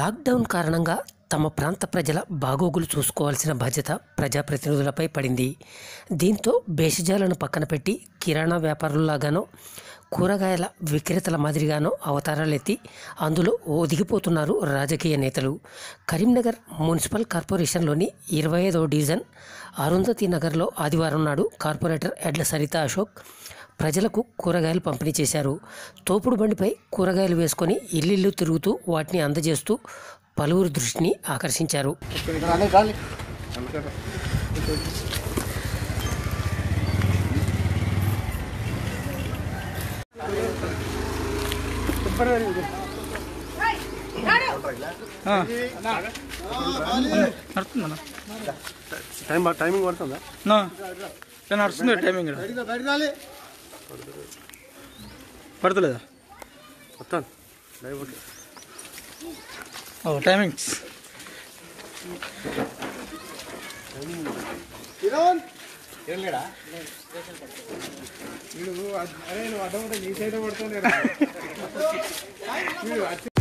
lockdown కారణంగా తమ ప్రాంత ప్రజల బాగోగులు చూసుకోవాల్సిన బాధ్యత ప్రజాప్రతినిధులపై పడింది దీంతో భేషజాలను పక్కన పెట్టి కిరాణా వ్యాపారుల్లాగానో కూరగాయల విక్రేతల మాదిరిగానో అవతారాలెత్తి అందులో ఒదిగిపోతున్నారు రాజకీయ నేతలు కరీంనగర్ మున్సిపల్ కార్పొరేషన్లోని ఇరవై ఐదవ డివిజన్ అరుంధతి నగర్లో ఆదివారం నాడు కార్పొరేటర్ ఎడ్ల సరిత అశోక్ ప్రజలకు కూరగాయలు పంపిణీ చేశారు తోపుడు బండిపై కూరగాయలు వేసుకొని ఇల్లిల్లు తిరుగుతూ వాటిని అందజేస్తూ పలువురు దృష్టిని ఆకర్షించారు రాలే రాలే నడుస్తుందన్నా టైం టైమింగ్ పడుతుందా నా ఇలా నడుస్తుంది టైమింగ్ ఇక్కడ బయటికి బయట రాలే పడతలేదా వస్తాను లైవ్ ఓకే ఓ టైమింగ్స్ కిరణ్ అరే నువ్వు అడ్డం నీ సైడ్ పడుతుంది